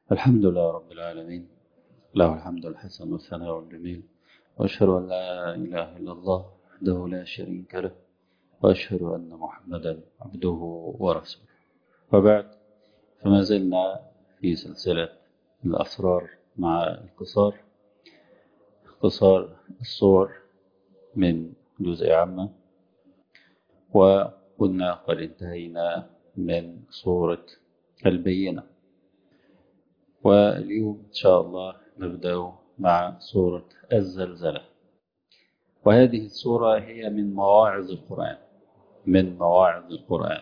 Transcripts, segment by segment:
الحمد لله رب العالمين له الحمد الحسن والثناء الجميل وأشهد أن لا إله إلا الله وحده لا شريك له وأشهد أن محمدا عبده ورسوله وبعد فما زلنا في سلسلة الأسرار مع القصار اختصار الصور من جزء عامة وكنا قد انتهينا من صورة البينة واليوم إن شاء الله نبدأ مع سورة الزلزلة وهذه السورة هي من مواعظ القرآن من مواعظ القرآن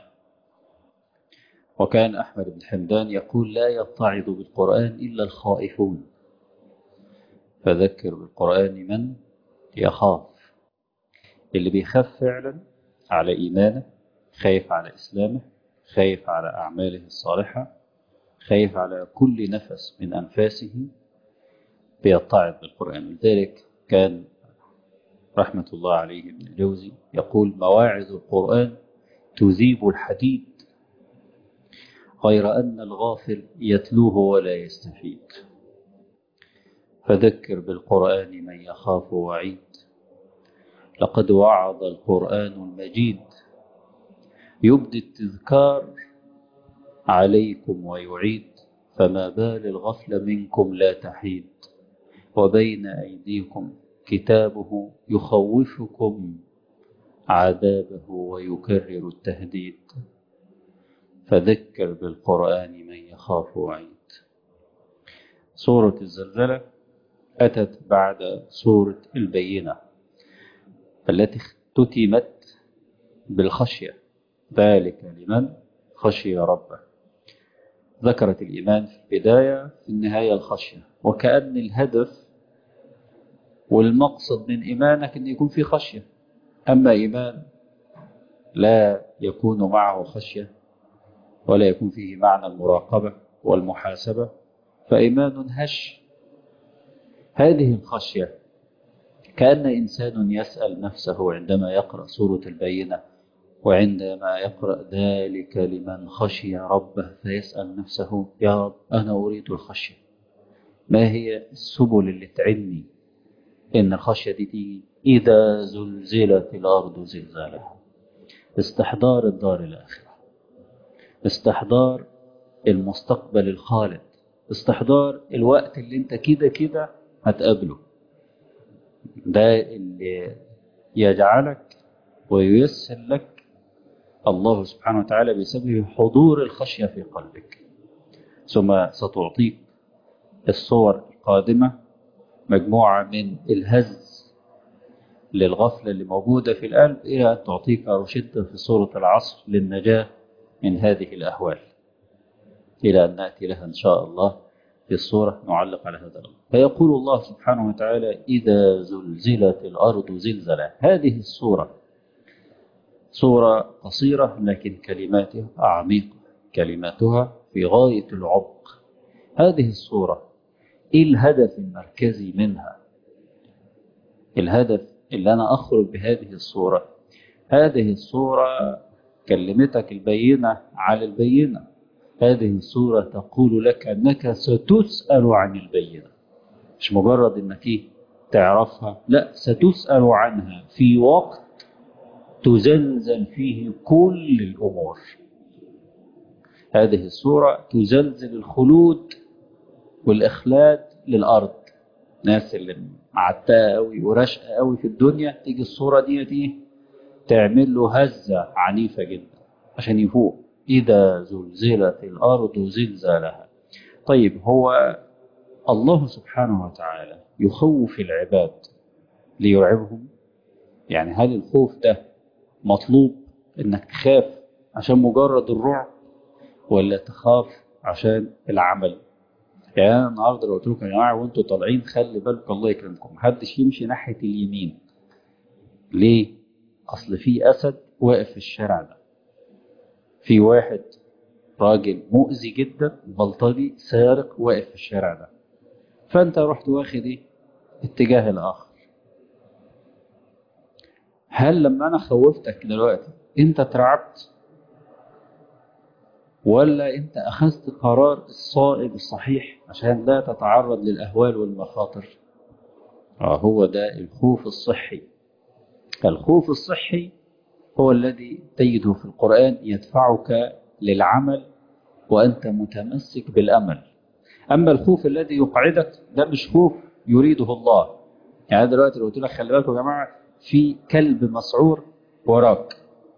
وكان أحمد بن حمدان يقول لا يتعظ بالقرآن إلا الخائفون فذكر بالقرآن من يخاف اللي بيخاف فعلا على إيمانه خايف على إسلامه خايف على أعماله الصالحة خايف على كل نفس من أنفاسه بيتعظ بالقرآن لذلك كان رحمة الله عليه ابن الجوزي يقول مواعظ القرآن تذيب الحديد غير أن الغافل يتلوه ولا يستفيد فذكر بالقرآن من يخاف وعيد لقد وعظ القرآن المجيد يبدي التذكار عليكم ويعيد فما بال الغفل منكم لا تحيد وبين أيديكم كتابه يخوفكم عذابه ويكرر التهديد فذكر بالقرآن من يخاف وعيد سورة الزلزلة أتت بعد سورة البينة التي اختتمت بالخشية ذلك لمن خشي ربه ذكرت الإيمان في البداية في النهاية الخشية وكأن الهدف والمقصد من إيمانك أن يكون في خشية أما إيمان لا يكون معه خشية ولا يكون فيه معنى المراقبة والمحاسبة فإيمان هش هذه الخشية كأن إنسان يسأل نفسه عندما يقرأ سورة البينة وعندما يقرأ ذلك لمن خشي ربه فيسأل نفسه يا رب أنا أريد الخشية ما هي السبل اللي تعني إن الخشية دي تيجي إذا زلزلت الأرض زلزالها استحضار الدار الآخرة استحضار المستقبل الخالد استحضار الوقت اللي انت كده كده هتقابله ده اللي يجعلك وييسر لك الله سبحانه وتعالى بسبب حضور الخشية في قلبك ثم ستعطيك الصور القادمة مجموعة من الهز للغفلة اللي موجودة في القلب إلى أن تعطيك روشتة في سورة العصر للنجاة من هذه الأهوال إلى أن نأتي لها إن شاء الله في الصورة نعلق على هذا الأمر فيقول الله سبحانه وتعالى إذا زلزلت الأرض زلزلا هذه الصورة صورة قصيرة لكن كلماتها عميقة كلماتها في غاية العمق هذه الصورة إيه الهدف المركزي منها الهدف اللي أنا أخرج بهذه الصورة هذه الصورة كلمتك البينة على البينة هذه الصورة تقول لك أنك ستسأل عن البينة مش مجرد أنك تعرفها لا ستسأل عنها في وقت تزلزل فيه كل الأمور هذه الصورة تزلزل الخلود والإخلاد للأرض ناس اللي معتقة قوي ورشقة قوي في الدنيا تيجي الصورة دي دي تعمل له هزة عنيفة جدا عشان يفوق إذا زلزلت الأرض زلزالها طيب هو الله سبحانه وتعالى يخوف العباد ليرعبهم يعني هل الخوف ده مطلوب انك تخاف عشان مجرد الرعب ولا تخاف عشان العمل يعني انا النهارده لو قلت لكم يا جماعه وانتوا طالعين خلي بالكم الله يكرمكم محدش يمشي ناحيه اليمين ليه اصل في اسد واقف في الشارع ده في واحد راجل مؤذي جدا بلطجي سارق واقف في الشارع ده فانت رحت واخد ايه اتجاه الاخر هل لما انا خوفتك دلوقتي انت اترعبت ولا انت اخذت قرار الصائب الصحيح عشان لا تتعرض للاهوال والمخاطر آه هو ده الخوف الصحي الخوف الصحي هو الذي تجده في القرآن يدفعك للعمل وأنت متمسك بالأمل أما الخوف الذي يقعدك ده مش خوف يريده الله يعني دلوقتي لو قلت لك خلي بالكم يا جماعة في كلب مسعور وراك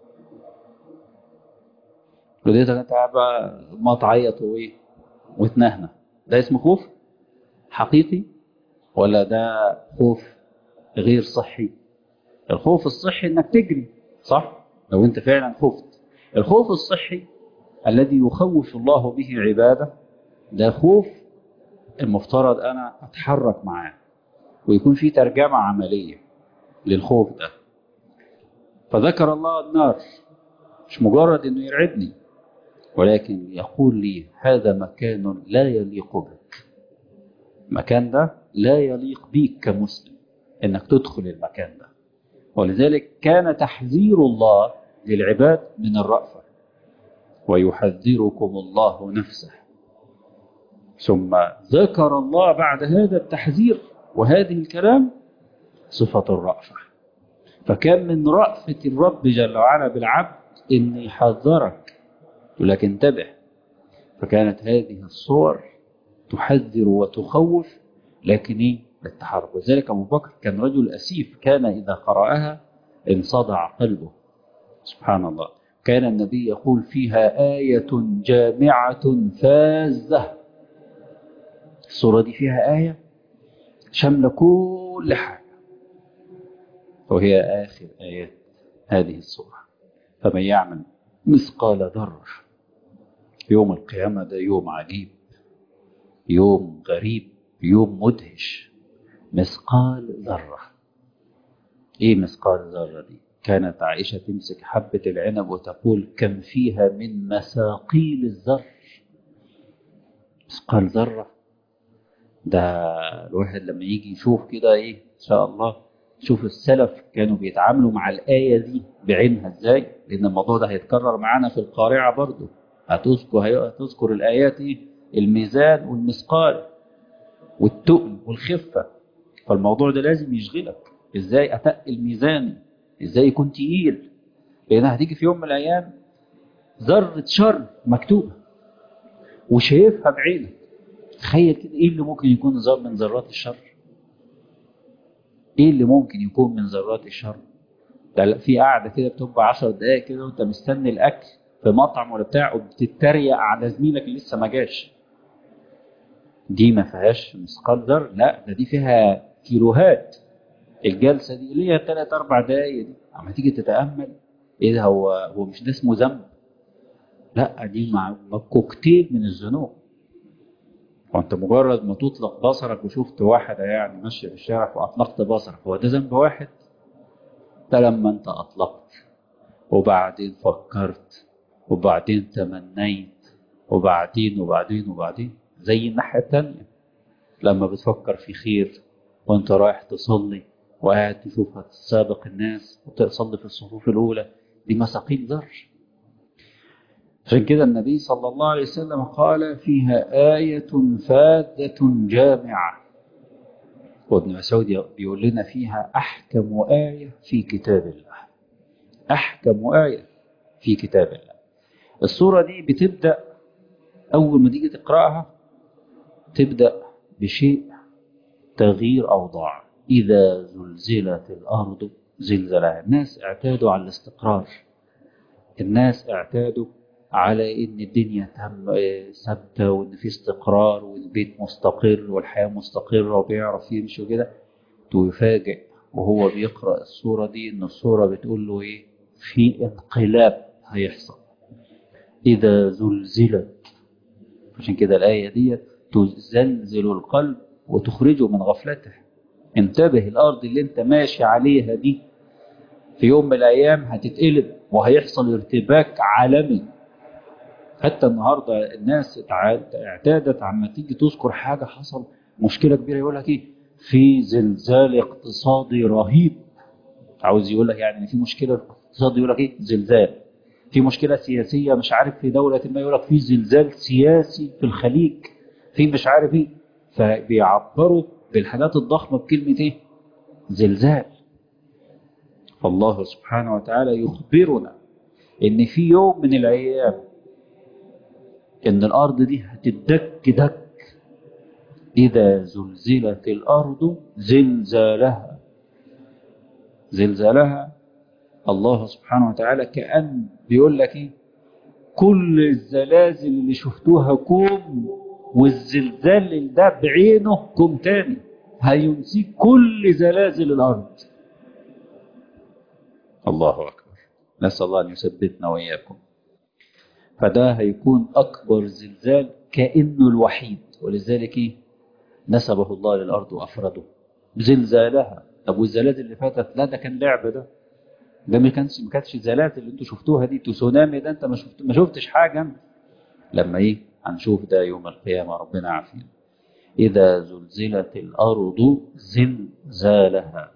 ولقيتك انت قاعد بقى ما تعيط وايه وتنهنه ده اسمه خوف حقيقي ولا ده خوف غير صحي الخوف الصحي انك تجري صح لو انت فعلا خفت الخوف الصحي الذي يخوف الله به عباده ده خوف المفترض انا اتحرك معاه ويكون في ترجمه عمليه للخوف ده فذكر الله النار مش مجرد انه يرعبني ولكن يقول لي هذا مكان لا يليق بك المكان ده لا يليق بيك كمسلم انك تدخل المكان ده ولذلك كان تحذير الله للعباد من الرأفة ويحذركم الله نفسه ثم ذكر الله بعد هذا التحذير وهذه الكلام صفة الرأفة فكان من رأفة الرب جل وعلا بالعبد إن يحذرك يقول لك انتبه فكانت هذه الصور تحذر وتخوف لكن ايه للتحرك وذلك أبو بكر كان رجل أسيف كان إذا قرأها انصدع قلبه سبحان الله كان النبي يقول فيها آية جامعة فازة الصورة دي فيها آية شاملة كل حاجة وهي آخر آيات هذه الصورة فمن يعمل مثقال ذرة يوم القيامة ده يوم عجيب يوم غريب يوم مدهش مثقال ذرة ايه مثقال ذرة دي كانت عائشة تمسك حبة العنب وتقول كم فيها من مثاقيل الذر مثقال ذرة ده الواحد لما يجي يشوف كده ايه ان شاء الله شوف السلف كانوا بيتعاملوا مع الآية دي بعينها ازاي لأن الموضوع ده هيتكرر معانا في القارعة برضو هتذكر هتذكر الآيات ايه الميزان والمثقال والتقل والخفة فالموضوع ده لازم يشغلك ازاي اتقل ميزاني ازاي يكون تقيل لان هتيجي في يوم من الايام ذرة شر مكتوبة وشايفها بعينك تخيل كده ايه اللي ممكن يكون ذر من ذرات الشر ايه اللي ممكن يكون من ذرات الشر ده في قاعدة كده بتبقى 10 دقايق كده وانت مستني الاكل في مطعم ولا بتاع وبتتريق على زميلك اللي لسه ما جاش دي ما فيهاش مثقال ذر لا ده دي فيها كيلوهات الجلسه دي اللي هي ثلاث اربع دقايق دي اما تيجي تتامل ايه ده هو هو مش ده اسمه ذنب لا دي مع كوكتيل من الذنوب وانت مجرد ما تطلق بصرك وشفت واحده يعني ماشيه في الشارع واطلقت بصرك هو ده ذنب واحد ده لما انت اطلقت وبعدين فكرت وبعدين تمنيت وبعدين وبعدين وبعدين زي الناحيه الثانيه لما بتفكر في خير وانت رايح تصلي وقاعد تشوف هتسابق الناس وتصلي في الصفوف الأولى دي مساقيل ذر عشان كده النبي صلى الله عليه وسلم قال فيها آية فادة جامعة وابن مسعود بيقول لنا فيها أحكم آية في كتاب الله أحكم آية في كتاب الله الصورة دي بتبدأ أول ما تيجي تقرأها تبدأ بشيء تغيير أوضاع إذا زلزلت الأرض زلزالها الناس اعتادوا على الاستقرار الناس اعتادوا على إن الدنيا ثابتة وإن في استقرار والبيت مستقر والحياة مستقرة وبيعرف يمشي وكده ويفاجئ وهو بيقرأ الصورة دي إن الصورة بتقول له إيه في انقلاب هيحصل إذا زلزلت عشان كده الآية دي تزلزل القلب وتخرجه من غفلته انتبه الأرض اللي انت ماشي عليها دي في يوم من الأيام هتتقلب وهيحصل ارتباك عالمي حتى النهاردة الناس اعتادت عما تيجي تذكر حاجة حصل مشكلة كبيرة يقول لك ايه في زلزال اقتصادي رهيب عاوز يقول لك يعني في مشكلة اقتصادي يقول لك ايه زلزال في مشكلة سياسية مش عارف في دولة ما يقول لك في زلزال سياسي في الخليج في مش عارف ايه فبيعبروا بالحاجات الضخمة بكلمة ايه زلزال فالله سبحانه وتعالى يخبرنا ان في يوم من الايام ان الارض دي هتدك دك اذا زلزلت الارض زلزالها زلزالها الله سبحانه وتعالى كأن بيقول لك ايه كل الزلازل اللي شفتوها كوم والزلزال ده بعينه كوم تاني هينسيك كل زلازل الارض الله اكبر نسال الله ان يثبتنا واياكم فده هيكون اكبر زلزال كانه الوحيد ولذلك ايه نسبه الله للارض وافرده زلزالها طب والزلازل اللي فاتت لا ده كان لعب ده ده ما كانش ما كانتش الزلازل اللي انتوا شفتوها دي تسونامي ده انت ما شفت ما شفتش حاجه انت. لما ايه هنشوف ده يوم القيامه ربنا عافينا اذا زلزلت الارض زلزالها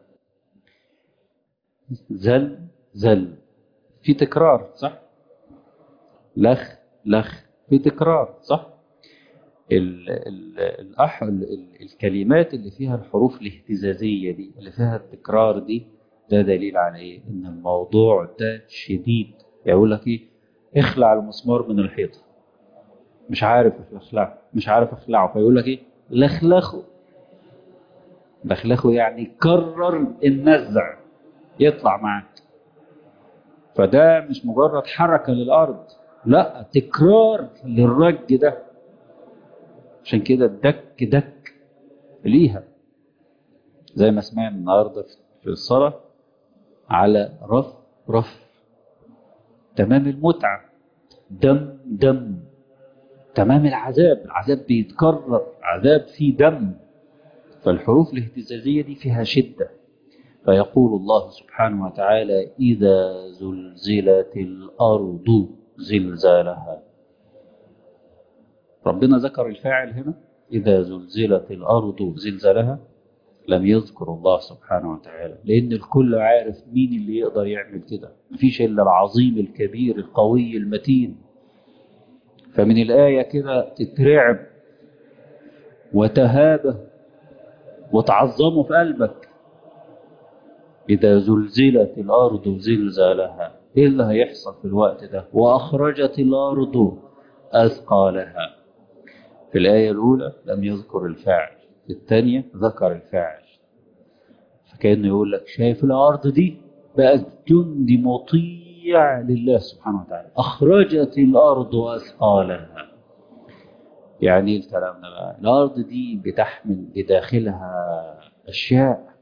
زل زل في تكرار صح لخ لخ في تكرار صح ال ال الأح ال ال الكلمات اللي فيها الحروف الاهتزازية دي اللي فيها التكرار دي ده دليل على ايه ان الموضوع ده شديد يقول لك ايه اخلع المسمار من الحيطة مش عارف اخلعه مش عارف اخلعه فيقول لك ايه لخلخه لخلخه يعني كرر النزع يطلع معاك فده مش مجرد حركة للأرض لا تكرار للرج ده عشان كده الدك دك ليها زي ما سمعنا النهارده في الصلاة على رف رف تمام المتعة دم دم تمام العذاب العذاب بيتكرر عذاب فيه دم فالحروف الاهتزازية دي فيها شدة فيقول الله سبحانه وتعالى إذا زلزلت الأرض زلزالها ربنا ذكر الفاعل هنا إذا زلزلت الأرض زلزالها لم يذكر الله سبحانه وتعالى لأن الكل عارف مين اللي يقدر يعمل كده مفيش إلا العظيم الكبير القوي المتين فمن الآية كده تترعب وتهابه وتعظمه في قلبك إذا زلزلت الأرض زلزالها إيه اللي هيحصل في الوقت ده وأخرجت الأرض أثقالها في الآية الأولى لم يذكر الفاعل في الثانية ذكر الفاعل فكأنه يقول لك شايف الأرض دي بقت جندي مطيع لله سبحانه وتعالى أخرجت الأرض أثقالها يعني ايه الكلام ده بقى الأرض دي بتحمل بداخلها أشياء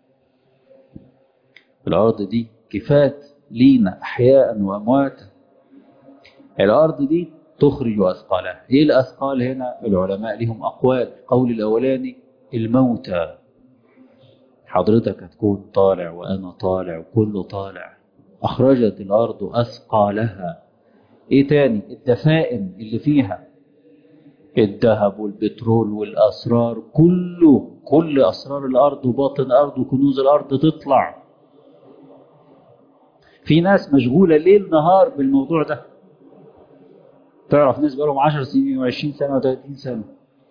الأرض دي كفات لينا أحياء وأمواتا الأرض دي تخرج أثقالها إيه الأثقال هنا العلماء لهم أقوال القول الأولاني الموتى حضرتك هتكون طالع وأنا طالع وكله طالع أخرجت الأرض أثقالها إيه تاني الدفائن اللي فيها الذهب والبترول والأسرار كله كل أسرار الأرض وباطن الأرض وكنوز الأرض تطلع في ناس مشغولة ليل نهار بالموضوع ده تعرف ناس بقالهم 10 سنين و20 سنة و30 سنة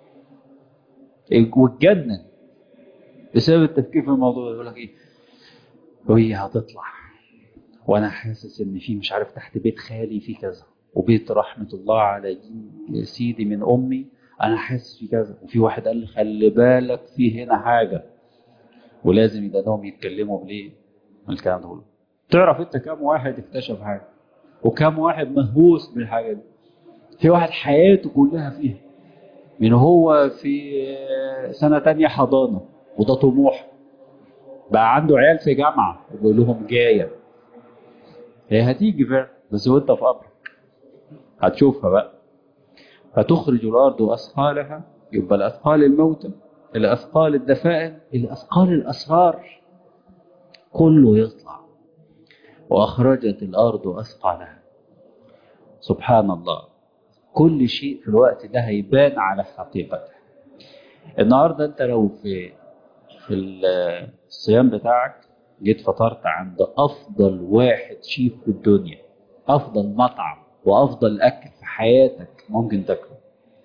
واتجنن بسبب التفكير في الموضوع يقول لك ايه وهي هتطلع وانا حاسس ان في مش عارف تحت بيت خالي في كذا وبيت رحمة الله على سيدي من امي انا حاسس في كذا وفي واحد قال لي خلي بالك في هنا حاجة ولازم يبقى يتكلموا بليه الكلام ده كله تعرف انت كم واحد اكتشف حاجة وكم واحد مهووس بالحاجة دي في واحد حياته كلها فيها من هو في سنة تانية حضانة وده طموح بقى عنده عيال في جامعة وبيقول لهم جاية هي هتيجي فعلا بس وانت في قبرك هتشوفها بقى فتخرج الأرض أثقالها يبقى الأثقال الموتى الأثقال الدفائن الأثقال الأسرار كله يطلع وأخرجت الأرض أثقالها سبحان الله كل شيء في الوقت ده هيبان على حقيقته النهارده انت لو في في الصيام بتاعك جيت فطرت عند افضل واحد شيف في الدنيا افضل مطعم وافضل اكل في حياتك ممكن تاكله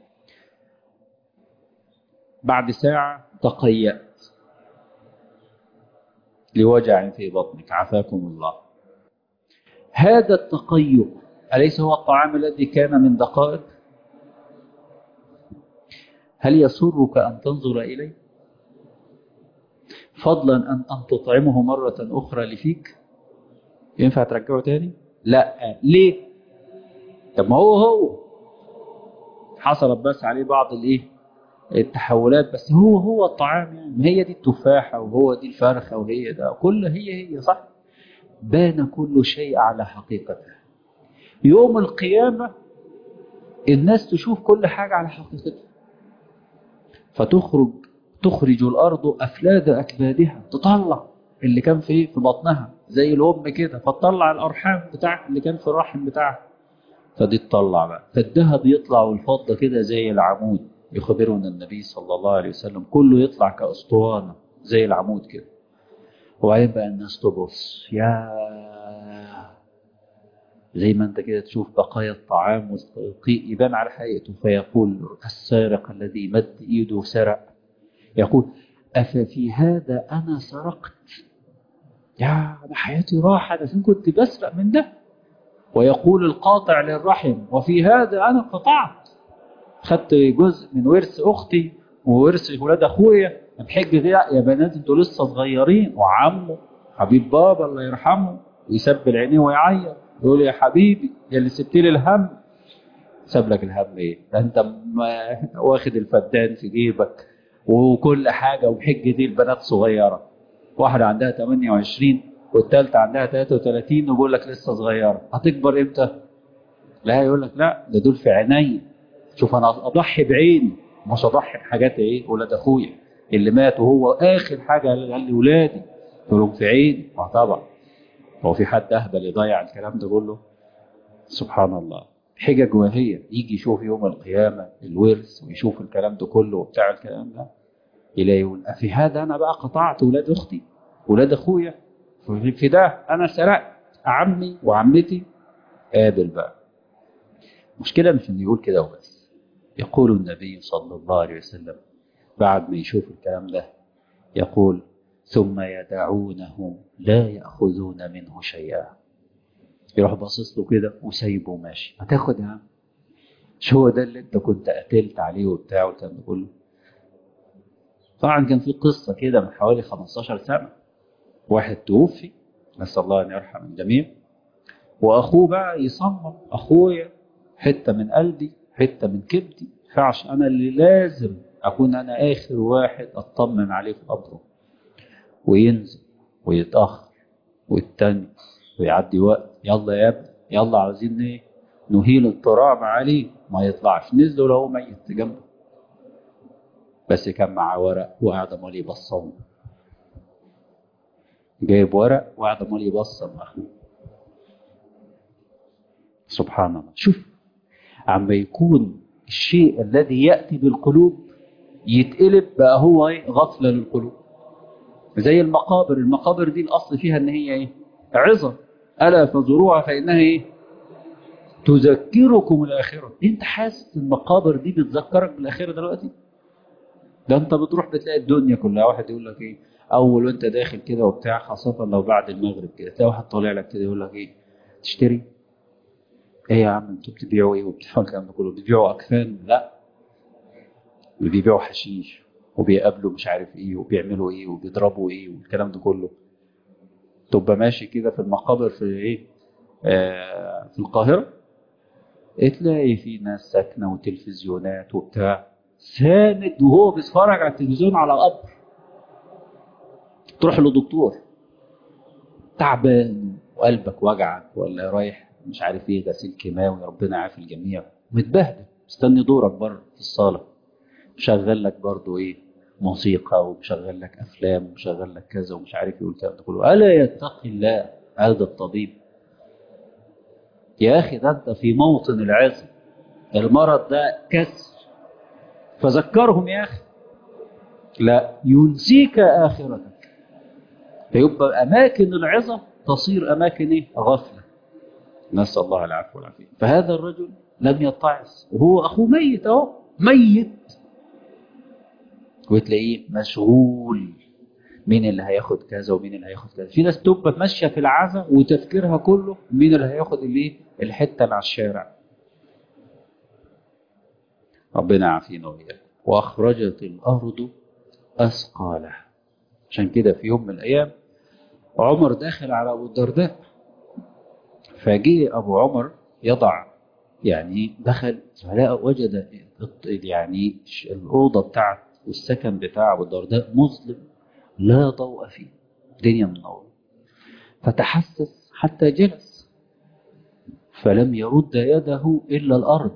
بعد ساعة تقيأت لوجع في بطنك عافاكم الله هذا التقيؤ أليس هو الطعام الذي كان من دقائق هل يسرك أن تنظر إليه فضلا أن أن تطعمه مرة أخرى لفيك ينفع ترجعه تاني لا ليه طب ما هو هو حصلت بس عليه بعض الايه التحولات بس هو هو الطعام يعني ما هي دي التفاحة وهو دي الفرخة وهي ده كل هي هي صح بان كل شيء على حقيقته يوم القيامة الناس تشوف كل حاجة على حقيقتها فتخرج تخرج الأرض أفلاد أكبادها تطلع اللي كان في في بطنها زي الأم كده فتطلع الأرحام بتاعها اللي كان في الرحم بتاعها فدي تطلع بقى فالذهب يطلع والفضة كده زي العمود يخبرنا النبي صلى الله عليه وسلم كله يطلع كأسطوانة زي العمود كده وبعدين بقى الناس تبص يا زي ما انت كده تشوف بقايا الطعام والقيء يبان على حقيقته فيقول السارق الذي مد ايده سرق يقول أففي هذا أنا سرقت يا أنا حياتي راحة أنا فين كنت بسرق من ده ويقول القاطع للرحم وفي هذا أنا قطعت خدت جزء من ورث أختي وورث ولاد أخويا الحج دي يا بنات انتوا لسه صغيرين وعمه حبيب بابا الله يرحمه ويسبل عينيه ويعيط يقول يا حبيبي يا اللي سبت لي الهم ساب لك الهم ايه ده انت واخد الفدان في جيبك وكل حاجه وحج دي البنات صغيره واحده عندها 28 والثالثه عندها 33 وبيقول لك لسه صغيره هتكبر امتى؟ لا يقول لك لا ده دول في عيني شوف انا اضحي بعيني مش اضحي بحاجات ايه ولاد اخويا اللي مات وهو اخر حاجه قال لي ولادي قلت لهم في عيني اه طبعا هو في حد اهبل يضيع الكلام ده كله سبحان الله حجج وهي يجي يشوف يوم القيامة الورث ويشوف الكلام ده كله وبتاع الكلام ده يلاقي يقول في هذا أنا بقى قطعت ولاد أختي ولاد أخويا في ده أنا سرقت عمي وعمتي قابل بقى المشكلة مش إنه يقول كده وبس يقول النبي صلى الله عليه وسلم بعد ما يشوف الكلام ده يقول ثم يدعونه لا يأخذون منه شيئا يروح باصص له كده وسايبه ماشي هتاخد يا عم مش هو ده اللي انت كنت قتلت عليه وبتاع والكلام ده كله طبعا كان في قصة كده من حوالي 15 سنة واحد توفي نسأل الله أن يرحم الجميع وأخوه بقى يصمم أخويا حتة من قلبي حتة من كبدي ينفعش أنا اللي لازم أكون أنا آخر واحد أطمن عليه في قبره وينزل ويتأخر والتاني ويعدي وقت يلا يا ابني يلا عاوزين ايه نهيل التراب عليه ما يطلعش نزلوا له ميت جنبه بس كان معاه ورق وقاعد امال يبصم جايب ورق وقاعد امال يبصم اخوه سبحان الله شوف عما يكون الشيء الذي ياتي بالقلوب يتقلب بقى هو ايه غفله للقلوب زي المقابر المقابر دي الاصل فيها ان هي ايه عظة ألا فزوروها فإنها إيه؟ تذكركم الآخرة أنت حاسس المقابر دي بتذكرك بالآخرة دلوقتي؟ ده أنت بتروح بتلاقي الدنيا كلها واحد يقول لك إيه؟ أول وأنت داخل كده وبتاع خاصة لو بعد المغرب كده تلاقي واحد طالع لك كده يقول لك إيه؟ تشتري؟ إيه يا عم أنتوا بتبيعوا إيه وبتاع الكلام ده كله؟ بتبيعوا أكفان؟ لا بيبيعوا حشيش وبيقابلوا مش عارف إيه وبيعملوا إيه وبيضربوا إيه والكلام ده كله تبقى ماشي كده في المقابر في ايه آه في القاهرة تلاقي في ناس ساكنة وتلفزيونات وبتاع ساند وهو بيتفرج على التلفزيون على قبر تروح لدكتور تعبان وقلبك وجعك ولا رايح مش عارف ايه غسيل كيماوي ربنا يعافي الجميع متبهدل مستني دورك بره في الصالة شغل لك برضو ايه موسيقى ومشغل لك افلام ومشغل لك كذا ومش عارف ايه والكلام ده كله الا يتقي الله هذا الطبيب يا اخي ده انت في موطن العظم المرض ده كسر فذكرهم يا اخي لا ينسيك اخرتك فيبقى اماكن العظه تصير اماكن ايه غفله نسأل الله العفو والعافية فهذا الرجل لم يتعظ وهو أخوه ميت أهو ميت وتلاقيه مشغول مين اللي هياخد كذا ومين اللي هياخد كذا في ناس تبقى ماشيه في العزا وتفكيرها كله مين اللي هياخد الايه الحته اللي على الشارع ربنا يعافينا واياكم واخرجت الارض اثقالها عشان كده في يوم من الايام عمر داخل على ابو الدرداء فجه ابو عمر يضع يعني دخل فلقى وجد يعني الاوضه بتاعت والسكن بتاع ابو الدرداء مظلم لا ضوء فيه الدنيا منورة فتحسس حتى جلس فلم يرد يده إلا الأرض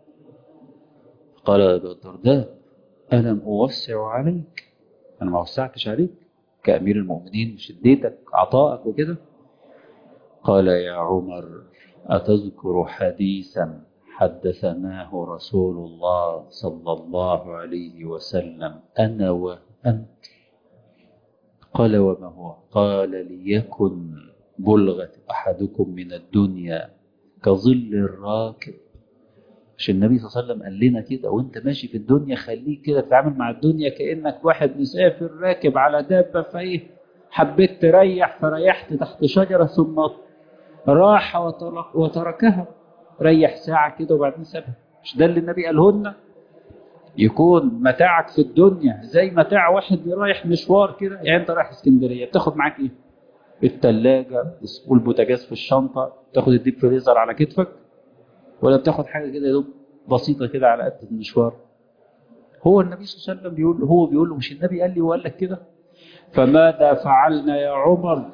قال أبو الدرداء ألم أوسع عليك أنا ما وسعتش عليك كأمير المؤمنين شديتك عطائك وكده قال يا عمر أتذكر حديثا حدثناه رسول الله صلى الله عليه وسلم أنا وأنت قال وما هو قال ليكن بلغة أحدكم من الدنيا كظل الراكب مش النبي صلى الله عليه وسلم قال لنا كده وانت ماشي في الدنيا خليك كده تتعامل مع الدنيا كأنك واحد مسافر راكب على دابة فايه حبيت تريح فريحت تحت شجرة ثم راح وترك وتركها ريح ساعة كده وبعدين سابها مش ده اللي النبي قاله لنا يكون متاعك في الدنيا زي متاع واحد رايح مشوار كده يعني انت رايح اسكندريه بتاخد معاك ايه؟ الثلاجه والبوتاجاز في الشنطه تاخد الديب فريزر على كتفك ولا بتاخد حاجه كده يا دوب بسيطه كده على قد المشوار هو النبي صلى الله عليه وسلم بيقول هو بيقول له مش النبي قال لي وقال لك كده فماذا فعلنا يا عمر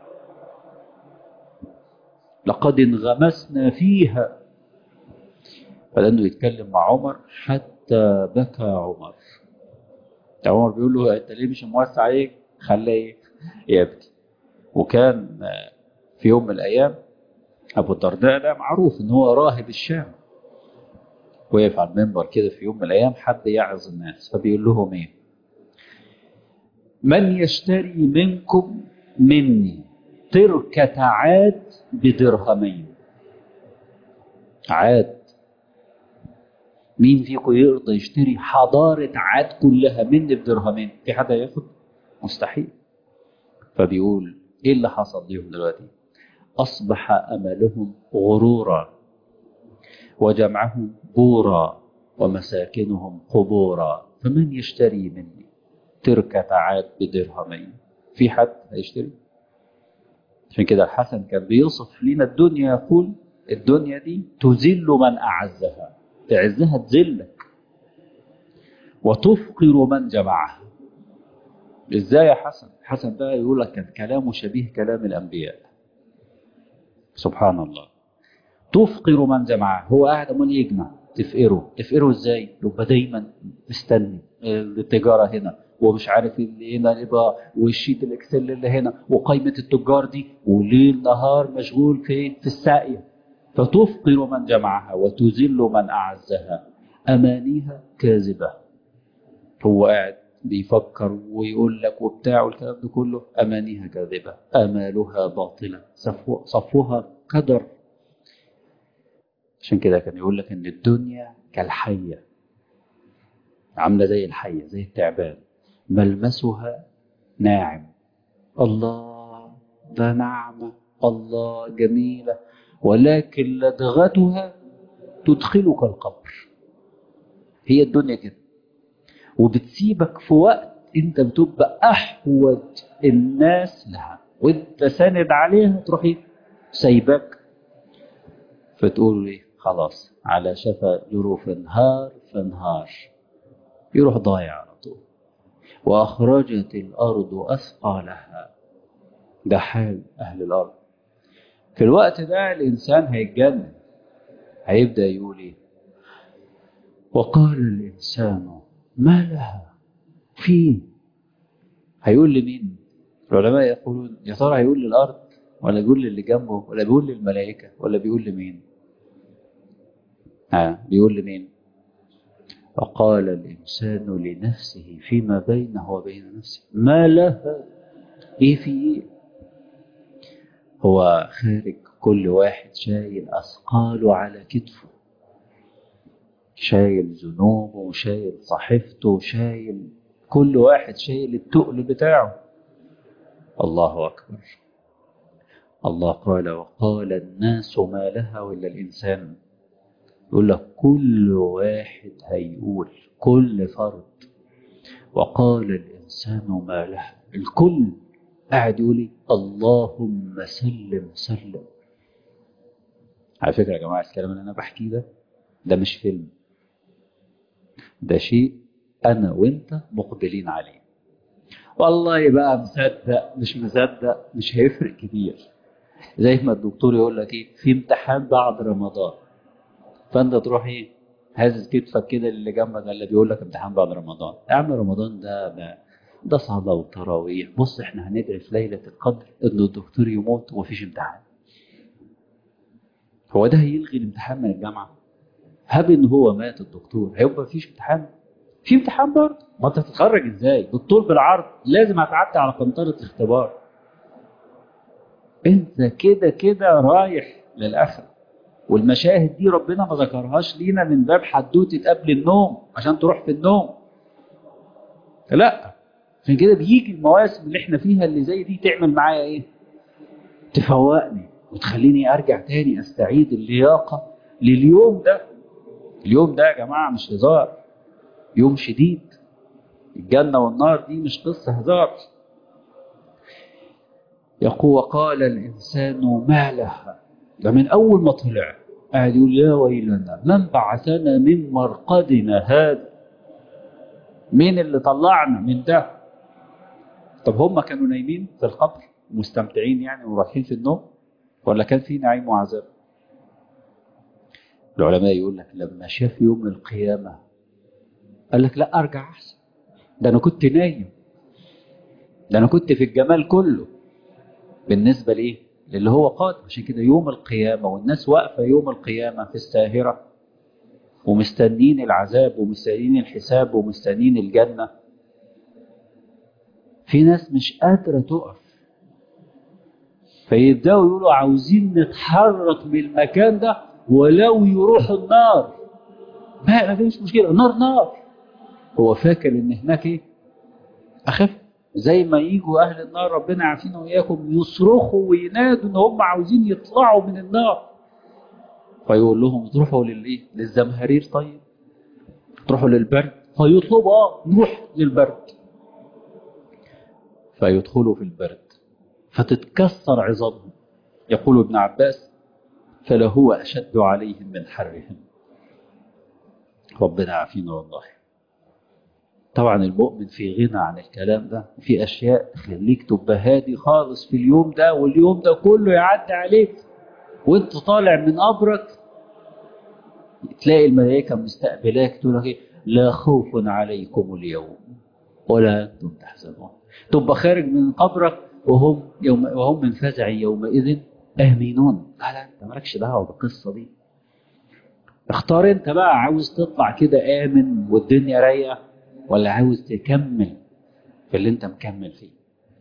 لقد انغمسنا فيها فلانه يتكلم مع عمر حتى بكى عمر عمر بيقول له انت ليه مش موسع عليك خليه يبكي وكان في يوم من الايام ابو الدرداء ده معروف ان هو راهب الشام وقف على المنبر كده في يوم من الايام حد يعظ الناس فبيقول لهم ايه من يشتري منكم مني تركة عاد بدرهمين عاد مين فيكم يرضى يشتري حضارة عاد كلها مني بدرهمين في حد هياخد مستحيل فبيقول ايه اللي حصل ليهم دلوقتي اصبح املهم غرورا وجمعهم بورا ومساكنهم قبورا فمن يشتري مني تركة عاد بدرهمين في حد هيشتري عشان كده الحسن كان بيوصف لنا الدنيا يقول الدنيا دي تذل من أعزها تعزها تذلك وتفقر من جمعها ازاي يا حسن حسن بقى يقول لك كان كلامه شبيه كلام الأنبياء سبحان الله تفقر من جمعها هو قاعد امال يجمع تفقره تفقره ازاي يبقى دايما مستني التجاره هنا ومش عارف اللي هنا يبقى والشيت الاكسل اللي هنا وقائمه التجار دي وليل نهار مشغول في في الساقيه فتفقر من جمعها وتذل من اعزها امانيها كاذبه هو قاعد بيفكر ويقول لك وبتاع والكلام ده كله امانيها كاذبه امالها باطله صفو صفوها قدر عشان كده كان يقول لك ان الدنيا كالحيه عامله زي الحيه زي التعبان ملمسها ناعم الله ده نعمه الله جميله ولكن لدغتها تدخلك القبر هي الدنيا كده وبتسيبك في وقت انت بتبقى احوج الناس لها وانت ساند عليها تروح سايبك فتقول ايه خلاص على شفا جروف انهار فانهار يروح ضايع على طول واخرجت الارض اثقالها ده حال اهل الارض في الوقت ده الانسان هيتجنن هيبدا يقول ايه وقال الانسان ما لها في هيقول لمين العلماء يقولون يا ترى هيقول للارض ولا بيقول للي جنبه ولا بيقول للملائكه ولا بيقول لمين ها بيقول لمين وقال الإنسان لنفسه فيما بينه وبين نفسه ما لها إيه في إيه هو خارج كل واحد شايل أثقاله على كتفه شايل ذنوبه وشايل صحيفته وشايل كل واحد شايل التقل بتاعه الله أكبر الله قال وقال الناس ما لها ولا الإنسان يقول لك كل واحد هيقول كل فرد وقال الإنسان ما لها الكل قاعد يقول إيه؟ اللهم سلم سلم على فكرة يا جماعة الكلام اللي أنا بحكيه ده ده مش فيلم ده شيء أنا وأنت مقبلين عليه والله بقى مصدق مش مصدق مش هيفرق كتير زي ما الدكتور يقول لك ايه في امتحان بعد رمضان فانت تروح ايه هازز كتفك كده اللي جنبك اللي بيقول لك امتحان بعد رمضان يا عم رمضان ده ده, ده صلاة وتراويح بص احنا هندعي في ليلة القدر ان الدكتور يموت ومفيش امتحان هو ده هيلغي الامتحان من الجامعة هب ان هو مات الدكتور هيبقى مفيش امتحان في امتحان برضه ما انت هتتخرج ازاي بالطول بالعرض لازم هتعدي على قنطرة الاختبار انت كده كده رايح للاخره والمشاهد دي ربنا ما ذكرهاش لينا من باب حدوته قبل النوم عشان تروح في النوم لا عشان كده بيجي المواسم اللي احنا فيها اللي زي دي تعمل معايا ايه تفوقني وتخليني ارجع تاني استعيد اللياقه لليوم ده اليوم ده يا جماعه مش هزار يوم شديد الجنه والنار دي مش قصه هزار يقول وقال الإنسان ما لها ده من أول ما طلع قاعد يقول يا ويلنا من بعثنا من مرقدنا هذا مين اللي طلعنا من ده طب هم كانوا نايمين في القبر مستمتعين يعني ورايحين في النوم ولا كان في نعيم وعذاب العلماء يقول لك لما شاف يوم القيامة قال لك لا أرجع أحسن ده أنا كنت نايم ده أنا كنت في الجمال كله بالنسبة ليه؟ للي هو قادم عشان كده يوم القيامة والناس واقفة يوم القيامة في الساهرة ومستنين العذاب ومستنين الحساب ومستنين الجنة في ناس مش قادرة تقف فيبدأوا يقولوا عاوزين نتحرك من المكان ده ولو يروح النار ما ما فيش مشكلة النار نار هو فاكر ان هناك ايه اخف زي ما يجوا اهل النار ربنا يعافينا واياكم يصرخوا وينادوا ان هم عاوزين يطلعوا من النار فيقول لهم تروحوا للايه للزمهرير طيب تروحوا للبرد فيطلبوا اه نروح للبرد فيدخلوا في البرد فتتكسر عظامهم يقول ابن عباس فلهو اشد عليهم من حرهم ربنا يعافينا والله طبعا المؤمن في غنى عن الكلام ده في اشياء تخليك تبقى هادي خالص في اليوم ده واليوم ده كله يعدي عليك وانت طالع من قبرك تلاقي الملائكه مستقبلاك تقول لك ايه لا خوف عليكم اليوم ولا انتم تحزنون تبقى خارج من قبرك وهم يوم وهم من فزع يومئذ امنون لا لا انت مالكش دعوه بالقصه دي اختار انت بقى عاوز تطلع كده امن والدنيا رايقه ولا عاوز تكمل في اللي انت مكمل فيه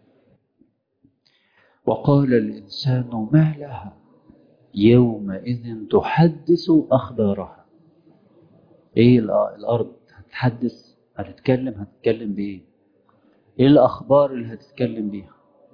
وقال الإنسان ما لها يومئذ تحدث أخبارها إيه الأرض هتحدث هتتكلم هتتكلم بإيه إيه الأخبار اللي هتتكلم بيها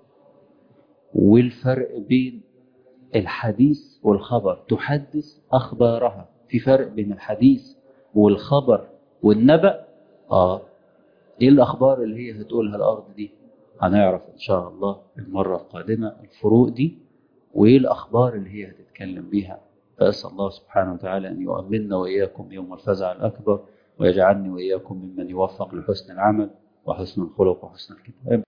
والفرق بين الحديث والخبر تحدث أخبارها في فرق بين الحديث والخبر والنبأ آه إيه الأخبار اللي هي هتقولها الأرض دي هنعرف إن شاء الله المرة القادمة الفروق دي وإيه الأخبار اللي هي هتتكلم بيها فأسأل الله سبحانه وتعالى أن يؤمننا وإياكم يوم الفزع الأكبر ويجعلني وإياكم ممن يوفق لحسن العمل وحسن الخلق وحسن الكتاب